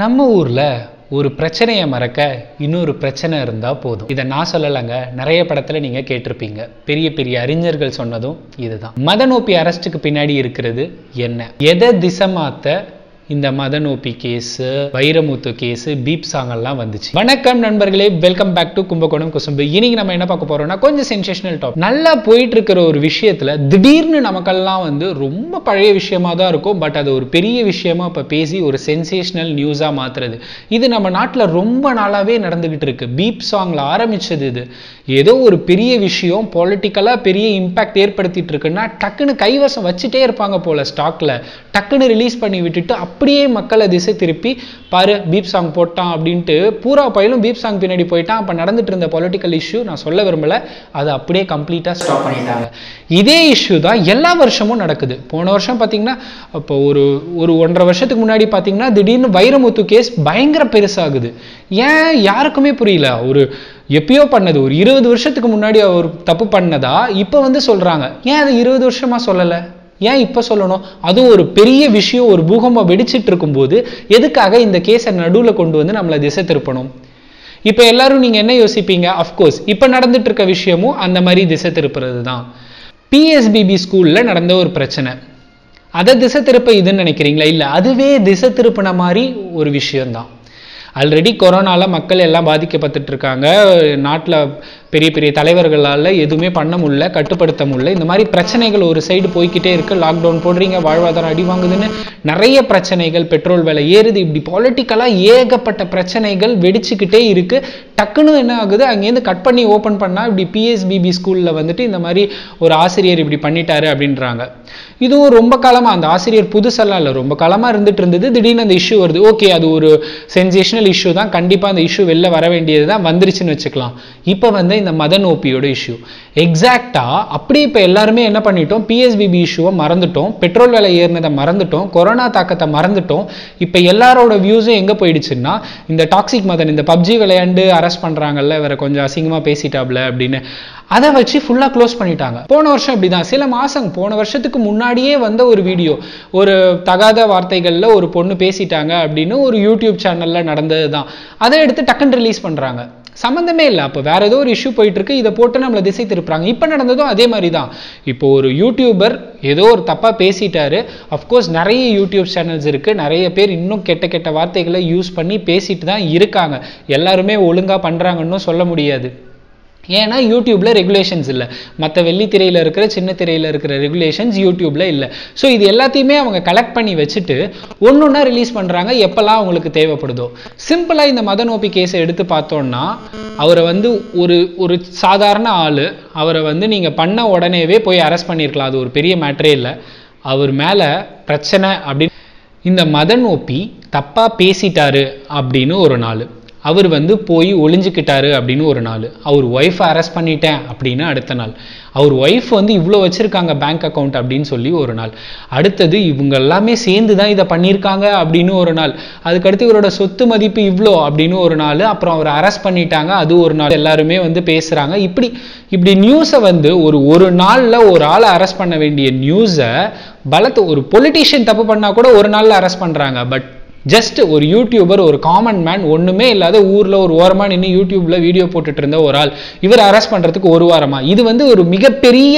நம்ம ஊர்ல ஒரு பிரச்சனையை மறக்க இன்னொரு பிரச்சனை இருந்தா போதும் இதை நான் சொல்லலைங்க நிறைய படத்துல நீங்க கேட்டிருப்பீங்க பெரிய பெரிய அறிஞர்கள் சொன்னதும் இதுதான் மதநோப்பி அரெஸ்ட்டுக்கு பின்னாடி இருக்கிறது என்ன எதை திசை மாத்த இந்த மதநோப்பி case Vairamuthu case beep song எல்லாம் வந்துச்சு வணக்கம் நண்பர்களே welcome back to Kumbakonam Kusumbu இன்னைக்கு நம்ம என்ன பார்க்க போறோம்னா கொஞ்சம் சென்சேஷனல் டாப் நல்லா போயிட்டு இருக்கிற ஒரு விஷயத்துல திடீர்னு நமக்கெல்லாம் வந்து ரொம்ப பழைய விஷயமா தான் இருக்கும் பட் அது ஒரு பெரிய விஷயமா இப்ப பேசி ஒரு சென்சேஷனல் நியூஸா மாத்துறது இது நம்ம நாட்டுல ரொம்ப நாளாவே நடந்துகிட்டு இருக்கு பீப் சாங்ல ஆரம்பிச்சது இது ஏதோ ஒரு பெரிய விஷயம் பொலிட்டிக்கலா பெரிய இம்பாக்ட் ஏற்படுத்திட்டு இருக்குன்னா டக்குன்னு கைவசம் வச்சுட்டே இருப்பாங்க போல ஸ்டாக்ல டக்குன்னு ரிலீஸ் பண்ணி விட்டுட்டு அப்படியே மக்களை திசை திருப்பி பாரு பீப் சாங் போட்டான் அப்படின்ட்டு பூரா பயிலும் பீப் சாங் பின்னாடி போயிட்டான் அப்ப நடந்துட்டு இருந்த பொலிட்டிக்கல் இஷ்யூ நான் சொல்ல விரும்பல அதை அப்படியே கம்ப்ளீட்டா ஸ்டாப் பண்ணிட்டாங்க இதே இஷ்யூ தான் எல்லா வருஷமும் நடக்குது போன வருஷம் பாத்தீங்கன்னா இப்போ ஒரு ஒரு ஒன்றரை வருஷத்துக்கு முன்னாடி பாத்தீங்கன்னா திடீர்னு வைரமுத்து கேஸ் பயங்கர பெருசாகுது ஏன் யாருக்குமே புரியல ஒரு எப்பயோ பண்ணது ஒரு இருபது வருஷத்துக்கு முன்னாடி அவர் தப்பு பண்ணதா இப்போ வந்து சொல்றாங்க ஏன் அதை இருபது வருஷமா சொல்லலை ஏன் இப்போ சொல்லணும் அதுவும் ஒரு பெரிய விஷயம் ஒரு பூகம்பம் வெடிச்சிட்டு இருக்கும்போது எதுக்காக இந்த கேஸை நடுவில் கொண்டு வந்து நம்மளை திசை திருப்பணும் இப்போ எல்லாரும் நீங்க என்ன யோசிப்பீங்க அஃப்கோர்ஸ் இப்போ நடந்துட்டு இருக்க விஷயமும் அந்த மாதிரி திசை திருப்புறது தான் பிஎஸ்பிபி ஸ்கூல்ல நடந்த ஒரு பிரச்சனை அதை திசை திருப்ப இதுன்னு நினைக்கிறீங்களா இல்லை அதுவே திசை திருப்பின மாதிரி ஒரு விஷயம்தான் ஆல்ரெடி கொரோனால மக்கள் எல்லாம் பாதிக்கப்பட்டுட்டு இருக்காங்க நாட்டில் பெரிய பெரிய தலைவர்களால் எதுவுமே பண்ண முடியல கட்டுப்படுத்த முடியல இந்த மாதிரி பிரச்சனைகள் ஒரு சைடு போய்க்கிட்டே இருக்கு லாக்டவுன் போடுறீங்க வாழ்வாதாரம் அடி வாங்குதுன்னு நிறைய பிரச்சனைகள் பெட்ரோல் விலை ஏறுது இப்படி பாலிட்டிக்கலாக ஏகப்பட்ட பிரச்சனைகள் வெடிச்சுக்கிட்டே இருக்கு டக்குன்னு என்ன ஆகுது அங்கேருந்து கட் பண்ணி ஓப்பன் பண்ணா இப்படி பிஎஸ்பிபி ஸ்கூல்ல வந்துட்டு இந்த மாதிரி ஒரு ஆசிரியர் இப்படி பண்ணிட்டாரு அப்படின்றாங்க இதுவும் ரொம்ப காலமா அந்த ஆசிரியர் புதுசெல்லாம் இல்லை ரொம்ப காலமா இருந்துட்டு இருந்தது திடீர்னு அந்த இஷ்யூ வருது ஓகே அது ஒரு சென்சேஷனல் இஷ்யூ தான் கண்டிப்பா அந்த இஷ்யூ வெளில வர வேண்டியது தான் வந்துருச்சுன்னு வச்சுக்கலாம் இப்போ வந்து இந்த மதன் ஓபியோட இஷ்யூ எக்ஸாக்டா அப்படியே இப்போ எல்லாருமே என்ன பண்ணிட்டோம் பிஎஸ்பிபி இஷ்யூவை மறந்துட்டோம் பெட்ரோல் விலை ஏறினதை மறந்துட்டோம் கொரோனா தாக்கத்தை மறந்துட்டோம் இப்போ எல்லாரோட வியூஸும் எங்க போயிடுச்சுன்னா இந்த டாக்ஸிக் மதன் இந்த பப்ஜி விளையாண்டு அரெஸ்ட் பண்றாங்கல்ல இவரை கொஞ்சம் அசிங்கமா பேசிட்டாப்ல அப்படின்னு அதை வச்சு ஃபுல்லா க்ளோஸ் பண்ணிட்டாங்க போன வருஷம் இப்படிதான் சில மாசம் போன வருஷத்துக்கு முன்னாடியே வந்த ஒரு வீடியோ ஒரு தகாத வார்த்தைகள்ல ஒரு பொண்ணு பேசிட்டாங்க அப்படின்னு ஒரு யூடியூப் சேனல்ல நடந்தது தான் அதை எடுத்து டக்குன்னு ரிலீஸ் பண்றாங்க சம்மந்தமே இல்லை அப்போ வேற ஏதோ ஒரு இஷ்யூ போயிட்டு இருக்கு இதை போட்டு நம்மளை திசை திருப்புறாங்க இப்போ நடந்ததும் அதே மாதிரி தான் இப்போ ஒரு யூடியூபர் ஏதோ ஒரு தப்பாக பேசிட்டாரு அஃப்கோர்ஸ் நிறைய யூடியூப் சேனல்ஸ் இருக்கு நிறைய பேர் இன்னும் கெட்ட கெட்ட வார்த்தைகளை யூஸ் பண்ணி பேசிட்டு தான் இருக்காங்க எல்லாருமே ஒழுங்கா பண்றாங்கன்னு சொல்ல முடியாது ஏன்னா யூடியூப்ல ரெகுலேஷன்ஸ் இல்லை மற்ற வெள்ளித்திரையில இருக்கிற சின்ன திரையில இருக்கிற ரெகுலேஷன்ஸ் யூடியூப்ல இல்லை ஸோ இது எல்லாத்தையுமே அவங்க கலெக்ட் பண்ணி வச்சுட்டு ஒன்று ஒன்றா ரிலீஸ் பண்றாங்க எப்பெல்லாம் அவங்களுக்கு தேவைப்படுதோ சிம்பிளா இந்த மதநோப்பி கேஸை எடுத்து பார்த்தோம்னா அவரை வந்து ஒரு ஒரு சாதாரண ஆளு அவரை வந்து நீங்க பண்ண உடனேவே போய் அரெஸ்ட் பண்ணியிருக்கலாம் அது ஒரு பெரிய மேட்டரே இல்லை அவர் மேல பிரச்சனை அப்படின்னு இந்த மதநோப்பி தப்பா பேசிட்டாரு அப்படின்னு ஒரு நாள் அவர் வந்து போய் ஒளிஞ்சுக்கிட்டாரு அப்படின்னு ஒரு நாள் அவர் ஒய்ஃபை அரெஸ்ட் பண்ணிட்டேன் அப்படின்னு அடுத்த நாள் அவர் ஒய்ஃப் வந்து இவ்வளோ வச்சிருக்காங்க பேங்க் அக்கௌண்ட் அப்படின்னு சொல்லி ஒரு நாள் அடுத்தது இவங்க எல்லாமே சேர்ந்து தான் இதை பண்ணியிருக்காங்க அப்படின்னு ஒரு நாள் அதுக்கடுத்து இவரோட சொத்து மதிப்பு இவ்வளோ அப்படின்னு ஒரு நாள் அப்புறம் அவர் அரெஸ்ட் பண்ணிட்டாங்க அது ஒரு நாள் எல்லாருமே வந்து பேசுறாங்க இப்படி இப்படி நியூஸை வந்து ஒரு ஒரு நாள்ல ஒரு ஆளை அரெஸ்ட் பண்ண வேண்டிய நியூஸை பலத்தை ஒரு பொலிட்டீஷியன் தப்பு பண்ணா கூட ஒரு நாள்ல அரெஸ்ட் பண்றாங்க பட் ஜஸ்ட் ஒரு யூடியூபர் ஒரு காமன் மேன் ஒண்ணுமே இல்லாத ஊர்ல ஒரு ஓரமா நின்று யூடியூப்ல வீடியோ போட்டுட்டு இருந்த ஒரு ஆள் இவர் அரெஸ்ட் பண்றதுக்கு ஒரு வாரமா இது வந்து ஒரு மிகப்பெரிய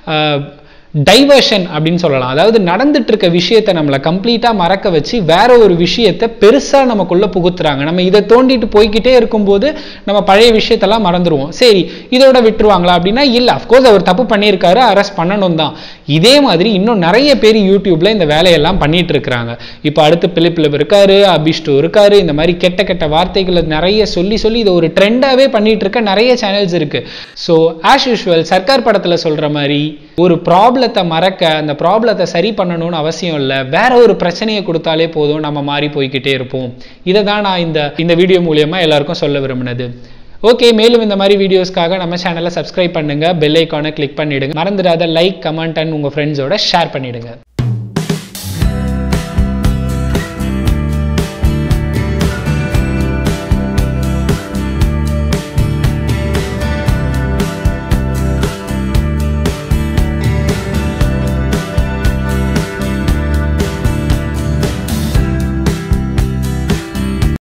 டைவர்ஷன் அப்படின்னு சொல்லலாம் அதாவது நடந்துட்டு இருக்க விஷயத்தை நம்மளை கம்ப்ளீட்டா மறக்க வச்சு வேற ஒரு விஷயத்தை பெருசா நமக்குள்ள புகுத்துறாங்க நம்ம இதை தோண்டிட்டு போய்கிட்டே இருக்கும்போது நம்ம பழைய விஷயத்தெல்லாம் மறந்துடுவோம் சரி இதோட விட்டுருவாங்களா அப்படின்னா இல்ல அஃப்கோர்ஸ் அவர் தப்பு பண்ணியிருக்காரு அரெஸ்ட் பண்ணணும் தான் இதே மாதிரி இன்னும் நிறைய பேர் யூடியூப்ல இந்த வேலையெல்லாம் பண்ணிட்டு இருக்கிறாங்க இப்போ அடுத்து பிலிப்பில் இருக்காரு அபிஷ்டு இருக்காரு இந்த மாதிரி கெட்ட கெட்ட வார்த்தைகளை நிறைய சொல்லி சொல்லி இதை ஒரு ட்ரெண்டாவே பண்ணிட்டு இருக்க நிறைய சேனல்ஸ் இருக்கு ஸோ ஆஸ் யூஷுவல் சர்க்கார் படத்துல சொல்ற மாதிரி ஒரு ப்ராப்ளத்தை மறக்க அந்த ப்ராப்ளத்தை சரி பண்ணணும்னு அவசியம் இல்லை வேற ஒரு பிரச்சனையை கொடுத்தாலே போதும் நம்ம மாறி போய்கிட்டே இருப்போம் இதை தான் நான் இந்த இந்த வீடியோ மூலியமா எல்லாருக்கும் சொல்ல விரும்பினது ஓகே மேலும் இந்த மாதிரி வீடியோஸ்க்காக நம்ம சேனலை சப்ஸ்கிரைப் பண்ணுங்க பெல் ஐக்கானை கிளிக் பண்ணிடுங்க மறந்துடாத லைக் கமெண்ட் அண்ட் உங்க ஃப்ரெண்ட்ஸோட ஷேர் பண்ணிடுங்க